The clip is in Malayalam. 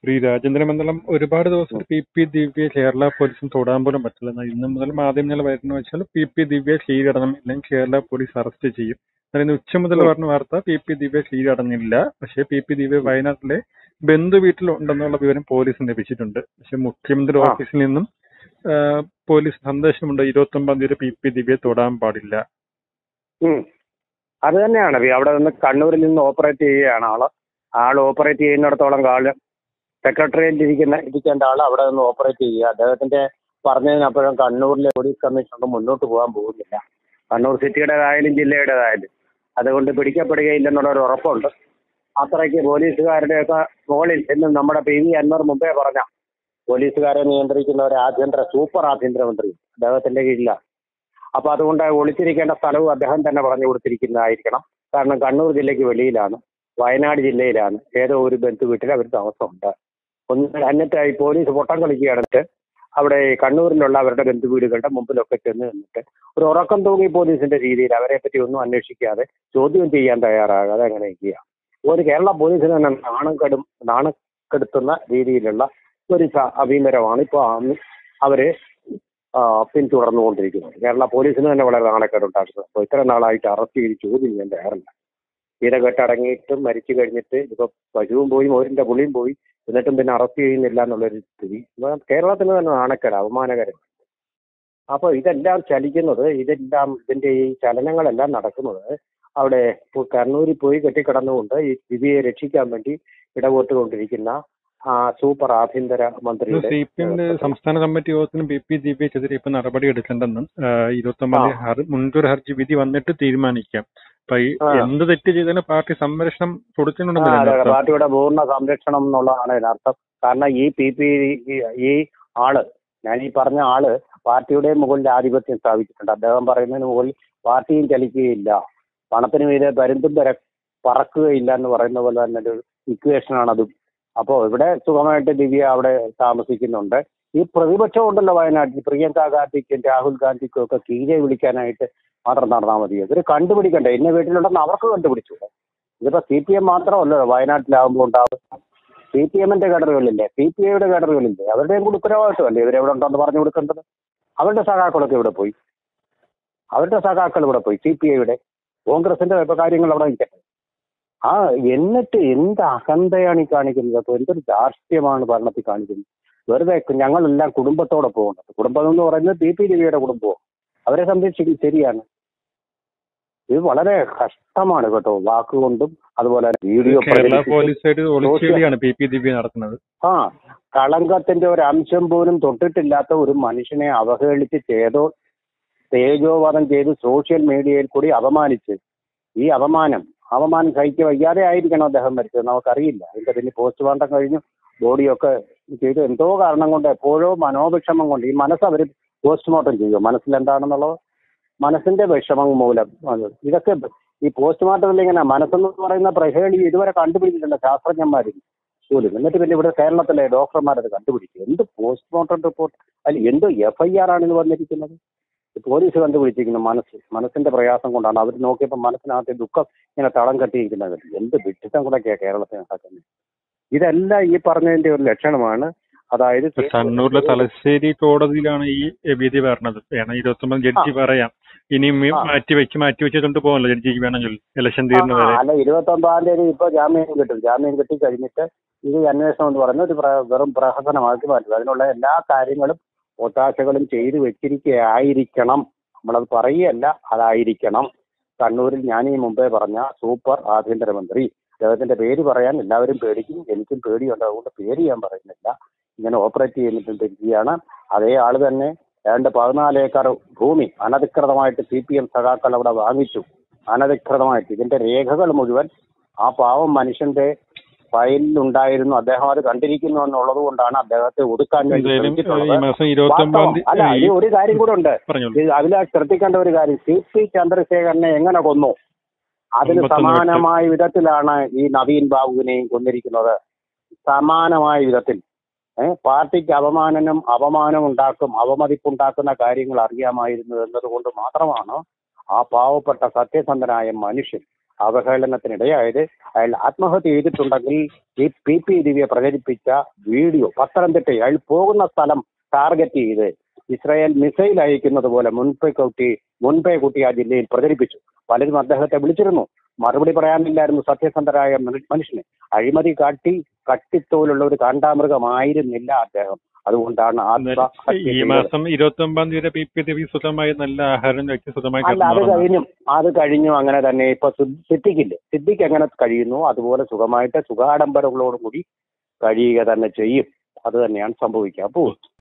ശ്രീ രാജേന്ദ്ര മണ്ഡലം ഒരുപാട് ദിവസം പി പി ദിവ്യ കേരള പോലീസും തൊടാൻ പോലും പറ്റില്ല എന്നാൽ ഇന്ന് മുതൽ മാധ്യമങ്ങൾ വരുന്ന വെച്ചാൽ പി പി ദിവ്യ കീഴടങ്ങും ഇല്ലെങ്കിൽ കേരള പോലീസ് അറസ്റ്റ് ചെയ്യും എന്നാൽ ഇന്ന് ഉച്ച മുതൽ പറഞ്ഞ വാർത്ത പി പി ദിവ്യ കീഴടങ്ങില്ല പക്ഷേ പി പി ദിവ്യ വയനാട്ടിലെ ബന്ധു വീട്ടിൽ ഉണ്ടെന്നുള്ള വിവരം പോലീസിന് ലഭിച്ചിട്ടുണ്ട് പക്ഷെ മുഖ്യമന്ത്രി ആ. ഓഫീസിൽ നിന്നും ആ, പോലീസ് സന്ദേശമുണ്ട് ഇരുപത്തി ഒമ്പതാം തീയതി പി പി ദിവ്യ തൊടാൻ പാടില്ല ഉം. അത് തന്നെയാണ് വി- അവിടെ നിന്ന് കണ്ണൂരിൽ നിന്ന് ഓപ്പറേറ്റ് ചെയ്യുകയാണ് ആള് ആൾ ഓപ്പറേറ്റ് ചെയ്യുന്നിടത്തോളം കാലം സെക്രട്ടറിയേറ്റിൽ ഇരിക്കുന്ന ഇരിക്കേണ്ട ആൾ അവിടെ നിന്ന് ഓപ്പറേറ്റ് ചെയ്യുക അദ്ദേഹത്തിന്റെ പറഞ്ഞതിനപ്പുറം കണ്ണൂരിലെ പോലീസ് കമ്മീഷണർ മുന്നോട്ട് പോകാൻ പോകുന്നില്ല കണ്ണൂർ സിറ്റിയുടേതായാലും ജില്ലയുടേതായാലും അതുകൊണ്ട് പിടിക്കപ്പെടുകയില്ലെന്നുള്ള ഒരു ഉറപ്പുണ്ട് അത്രയ്ക്ക് പോലീസുകാരുടെയൊക്കെ മുകളിൽ എന്ന് നമ്മുടെ പി വി അൻവർ മുമ്പേ പറഞ്ഞ പോലീസുകാരെ നിയന്ത്രിക്കുന്ന ഒരു ആഭ്യന്തര സൂപ്പർ ആഭ്യന്തരമന്ത്രി അദ്ദേഹത്തിന്റെ കീഴിലാണ് അപ്പൊ അതുകൊണ്ട് ഒളിച്ചിരിക്കേണ്ട സ്ഥലവും അദ്ദേഹം തന്നെ പറഞ്ഞു കൊടുത്തിരിക്കുന്നതായിരിക്കണം കാരണം കണ്ണൂർ ജില്ലയ്ക്ക് വെളിയിലാണ് വയനാട് ജില്ലയിലാണ് ഏതോ ഒരു ബന്ധു വീട്ടിൽ അവർ താമസമുണ്ട് ഒന്ന് എന്നിട്ട് ഈ പോലീസ് പൊട്ടം കളിക്കുകയാണെന്നിട്ട് അവിടെ ഈ കണ്ണൂരിലുള്ള അവരുടെ ബന്ധു വീടുകളുടെ മുമ്പിലൊക്കെ ചെന്ന് നിന്നിട്ട് ഒരു ഉറക്കം തൂങ്ങി പോലീസിന്റെ രീതിയിൽ അവരെ പറ്റി ഒന്നും അന്വേഷിക്കാതെ ചോദ്യം ചെയ്യാൻ തയ്യാറാകാതെ അങ്ങനെ ചെയ്യുക ഒരു കേരള പോലീസിന് തന്നെ നാണം കെടും നാണക്കെടുത്തുന്ന രീതിയിലുള്ള ഒരു സ- അഭിമരമാണ് ഇപ്പോൾ അവര് ആ, പിന്തുടർന്നുകൊണ്ടിരിക്കുന്നത് കേരള പോലീസിന് തന്നെ വളരെ നാണക്കേടുണ്ടാക്കുന്നത് അപ്പോൾ ഇത്ര നാളായിട്ട് അറസ്റ്റ് ചെയ്ത് ചോദ്യം ചെയ്യാൻ തയ്യാറില്ല തീരെ കെട്ടടങ്ങിയിട്ടും മരിച്ചു കഴിഞ്ഞിട്ട് ഇപ്പൊ പശുവും പോയി മോരിന്റെ പുളിയും പോയി എന്നിട്ടും പിന്നെ അറസ്റ്റ് ചെയ്യുന്നില്ല എന്നുള്ളൊരു സ്ഥിതി ഇപ്പൊ കേരളത്തിന് തന്നെ നാണക്കേട് അവമാനകരം അപ്പോൾ ഇതെല്ലാം ചലിക്കുന്നത് ഇതെല്ലാം ഇതിന്റെ ഈ ചലനങ്ങളെല്ലാം നടക്കുന്നത് അവിടെ ഇപ്പോൾ കണ്ണൂരിൽ പോയി കെട്ടിക്കിടന്നുകൊണ്ട് ഈ സ്ഥിതിയെ രക്ഷിക്കാൻ വേണ്ടി ഇടപെട്ടുകൊണ്ടിരിക്കുന്ന ആ സൂപ്പർ ആഭ്യന്തര മന്ത്രിയുടെ സി പി എമ്മിന്റെ സംസ്ഥാന കമ്മിറ്റി യോഗത്തിനും പി പി ദിവ്യക്കെതിരെ ഇപ്പൊ നടപടി എടുക്കണ്ടെന്നും ഇരുപത്തി ഒമ്പതാം തീയതി ഹർ- മുൻകൂർ ഹർജി വിധി വന്നിട്ട് തീരുമാനിക്കാം അപ്പൊ ഈ ആ. എന്ത് തെറ്റ് ചെയ്താലും പാർട്ടി സംരക്ഷണം ആ, അതെ, കൊടുക്കുന്നുണ്ടെന്നല്ലേ അതെ. അർത്ഥം? പാർട്ടിയുടെ പൂർണ്ണ സംരക്ഷണം എന്നുള്ളതാണ് ഇതിനർത്ഥം കാരണം ഈ പി പി ഈ ആള് ഞാൻ ഈ പറഞ്ഞ ആള് പാർട്ടിയുടെ മുകളിൽ ആധിപത്യം സ്ഥാപിച്ചിട്ടുണ്ട് അദ്ദേഹം പറയുന്നതിന് മുകളിൽ പാർട്ടിയും ചലിക്കുകയില്ല പണത്തിന് മീതെ പരുന്തും പര പറക്കുകയില്ല എന്ന് പറയുന്ന പോലെ തന്നെ ഒരു ഇക്വേഷനാണ് അതും അപ്പോൾ ഇവിടെ സുഖമായിട്ട് ദിവ്യ അവിടെ താമസിക്കുന്നുണ്ട് ഈ പ്രതിപക്ഷം ഉണ്ടല്ലോ വയനാട്ടിൽ പ്രിയങ്ക ഗാന്ധിക്കും രാഹുൽ ഗാന്ധിക്കും ഒക്കെ കീഴെ വിളിക്കാനായിട്ട് മാത്രം നടന്നാൽ മതി ഇവർ കണ്ടുപിടിക്കണ്ടേ ഇന്ന വീട്ടിലുണ്ടെന്ന് അവർക്ക് കണ്ടുപിടിച്ചു ഇതിപ്പോ സി പി എം മാത്രമല്ലല്ലോ വയനാട്ടിലാകുമ്പോൾ ഉണ്ടാവും സി പി എമ്മിന്റെ ഘടകങ്ങളില്ലേ സി പി ഐയുടെ ഘടകങ്ങളില്ലേ അവരുടെയും കൂടി ഉത്തരവാദിത്വമല്ലേ ഇവരെവിടെ ഉണ്ടെന്ന് പറഞ്ഞു കൊടുക്കേണ്ടത് അവരുടെ സഖാക്കളൊക്കെ ഇവിടെ പോയി അവരുടെ സഖാക്കൾ ഇവിടെ പോയി സി പി ഐയുടെ കോൺഗ്രസിന്റെ ഇപ്പൊ കാര്യങ്ങൾ അവിടെ നിൽക്കട്ടെ ആ എന്നിട്ട് എന്ത് അഹന്തയാണ് ഈ കാണിക്കുന്നത് അപ്പൊ എന്തൊരു ധാർഷ്ട്യമാണ് ഭരണത്തിൽ കാണിക്കുന്നത് വെറുതെ ഞങ്ങളെല്ലാം കുടുംബത്തോടെ പോകുന്നത് കുടുംബം എന്ന് പറയുന്നത് പി പി രവിയുടെ കുടുംബവും അവരെ സംരക്ഷിക്കും ശരിയാണ് ഇത് വളരെ കഷ്ടമാണ് കേട്ടോ വാക്കുകൊണ്ടും അതുപോലെ തന്നെ വീഡിയോ കേരള പ്രചരിപ്പിച്ചും പോലീസായിട്ട് ഒളിച്ചുകളിയാണ് പി പി ദിവ്യ നടത്തുന്നത് ആ കളങ്കത്തിന്റെ ഒരു അംശം പോലും തൊട്ടിട്ടില്ലാത്ത ഒരു മനുഷ്യനെ അവഹേളിച്ച് ചെയ്തോ തേജോവധം ചെയ്ത് സോഷ്യൽ മീഡിയയിൽ കൂടി അപമാനിച്ച് ഈ അപമാനം അപമാനം സഹിക്കുക വയ്യാതെ ആയിരിക്കണം അദ്ദേഹം മരിച്ചത് നമുക്കറിയില്ല അതിന്റെ പിന്നെ പോസ്റ്റ്മോർട്ടം കഴിഞ്ഞു ബോഡിയൊക്കെ ചെയ്ത് എന്തോ കാരണം കൊണ്ട് എപ്പോഴോ മനോവിഷമം കൊണ്ട് ഈ മനസ്സ് അവർ പോസ്റ്റ്മോർട്ടം ചെയ്യും മനസ്സിൽ എന്താണെന്നുള്ളത് മനസ്സിന്റെ വിഷമം മൂലം അത് ഇതൊക്കെ ഈ പോസ്റ്റ്മോർട്ടത്തിൽ ഇങ്ങനെ മനസ്സെന്ന് പറയുന്ന പ്രഹേളി ഇതുവരെ കണ്ടുപിടിച്ചിട്ടില്ല ശാസ്ത്രജ്ഞന്മാർ പോലും എന്നിട്ട് പിന്നെ ഇവിടെ കേരളത്തിലെ ഡോക്ടർമാരത് കണ്ടുപിടിക്കും എന്ത് പോസ്റ്റ്മോർട്ടം റിപ്പോർട്ട് അല്ല എന്ത് എഫ് ഐ ആർ ആണ് ഇത് വന്നിരിക്കുന്നത് പോലീസ് കണ്ടുപിടിച്ചിരിക്കുന്ന മനസ്സ് മനസ്സിന്റെ പ്രയാസം കൊണ്ടാണ് അവർ നോക്കിയപ്പോൾ മനസ്സിനകത്ത് ദുഃഖം ഇങ്ങനെ തളം കെട്ടിയിരിക്കുന്നത് എന്ത് വിഡിത്തം കൂടെയൊക്കെയാണ് കേരളത്തിൽ നടക്കുന്നത് ഇതെല്ലാം ഈ പറഞ്ഞതിന്റെ ഒരു ലക്ഷണമാണ് അതായത് കണ്ണൂരിലെ തലശ്ശേരി കോടതിയിലാണ് ഈ വിധി പറഞ്ഞത് വേണം ഇരുപത്തി ഒമ്പത് ജഡ്ജി പറയാം ഇനി ആ. മാറ്റി വെച്ച് മാറ്റി വെച്ചിട്ടുണ്ട് പോകണല്ലോ ജഡ്ജിക്ക് വേണമെങ്കിൽ ഇലക്ഷൻ ആ, തീരുന്ന വരെ അല്ല ഇരുപത്തി ഒമ്പതാം തീയതി ഇപ്പൊ ജാമ്യം കിട്ടും ജാമ്യം കിട്ടി കഴിഞ്ഞിട്ട് ഇത് അന്വേഷണം എന്ന് പറയുന്നത് ഒരു പ്ര- വെറും പ്രഹസനമാക്കി മാറ്റും അതിനുള്ള എല്ലാ കാര്യങ്ങളും ഒത്താശകളും ചെയ്തു വെച്ചിരിക്കുകയായിരിക്കണം നമ്മളത് പറയുകയല്ല അതായിരിക്കണം കണ്ണൂരിൽ ഞാൻ ഈ മുമ്പേ പറഞ്ഞ സൂപ്പർ ആഭ്യന്തരമന്ത്രി അദ്ദേഹത്തിന്റെ പേര് പറയാൻ എല്ലാവരും പേടിക്കും എനിക്കും പേടിയുണ്ട് അതുകൊണ്ട് പേര് ഞാൻ പറയുന്നില്ല ഇങ്ങനെ ഓപ്പറേറ്റ് ചെയ്യുന്നിട്ടിരിക്കുകയാണ് അതേ ആള് തന്നെ ഏതാണ്ട് പതിനാല് ഏക്കർ ഭൂമി അനധികൃതമായിട്ട് സി പി എം സഖാക്കൾ അവിടെ വാങ്ങിച്ചു അനധികൃതമായിട്ട് ഇതിന്റെ രേഖകൾ മുഴുവൻ ആ പാവം മനുഷ്യന്റെ ഫയലിൽ ഉണ്ടായിരുന്നു അദ്ദേഹം അത് കണ്ടിരിക്കുന്നു എന്നുള്ളത് കൊണ്ടാണ് അദ്ദേഹത്തെ ഒതുക്കാൻ വേണ്ടി എന്തായാലും ഈ ശ്രമിച്ചിട്ടുള്ളത് മാസം ഇരുപത്തി ഒമ്പതാം വാസ്തവം. അല്ല തീയതി ഈ ഒരു കാര്യം കൂടെ ഉണ്ട് പറഞ്ഞോളൂ ഇത് അതിൽ ശ്രദ്ധിക്കേണ്ട ഒരു കാര്യം സി പി ചന്ദ്രശേഖരനെ എങ്ങനെ കൊന്നു അതിന് അമ്പത്തൊന്ന് സമാനമായ വിധത്തിലാണ് ഈ നവീൻ ബാബുവിനെയും കൊന്നിരിക്കുന്നത് സമാനമായ വിധത്തിൽ ഏഹ് പാർട്ടിക്ക് അപമാനനും അപമാനം ഉണ്ടാക്കും അവമതിപ്പുണ്ടാക്കുന്ന കാര്യങ്ങൾ അറിയാമായിരുന്നു എന്നതുകൊണ്ട് മാത്രമാണ് ആ പാവപ്പെട്ട സത്യസന്ധനായ മനുഷ്യൻ അവഹേളനത്തിനിടയായത് അയാൾ ആത്മഹത്യ ചെയ്തിട്ടുണ്ടെങ്കിൽ ഈ പി പി ദിവ്യ പ്രചരിപ്പിച്ച വീഡിയോ പത്തനംതിട്ട അയാൾ പോകുന്ന സ്ഥലം ടാർഗറ്റ് ചെയ്ത് ഇസ്രായേൽ മിസൈൽ അയക്കുന്നത് പോലെ മുൻപേ കൂട്ടി മുൻപേ കൂട്ടി ആ ജില്ലയിൽ പ്രചരിപ്പിച്ചു പലരും അദ്ദേഹത്തെ വിളിച്ചിരുന്നു മറുപടി പറയാനില്ലായിരുന്നു സത്യസന്ധരായ മനുഷ്യ- മനുഷ്യന് അഴിമതി കാട്ടി കട്ടിത്തോലുള്ള ഒരു കാണ്ടാമൃഗമായിരുന്നില്ല അദ്ദേഹം അതുകൊണ്ടാണ് ആത്മഹത്യ ഈ ചെയ്തത്. മാസം ഇരുപത്തി ഒമ്പതാം തീയതി പി പി ദേവി സുഖമായി നല്ല ആഹാരം കഴിച്ച് സുഖമായി അല്ല അത് കിടന്നുറങ്ങുന്നു. കഴിഞ്ഞു അത് കഴിഞ്ഞു അങ്ങനെ തന്നെ ഇപ്പൊ സി- സിദ്ദിഖില്ലേ സിദ്ദിഖ് എങ്ങനെ കഴിയുന്നു അതുപോലെ സുഖമായിട്ട് സുഖാഡംബരങ്ങളോടുകൂടി കഴിയുക തന്നെ ചെയ്യും അത് തന്നെയാണ് സംഭവിക്കാൻ പോകുന്നത്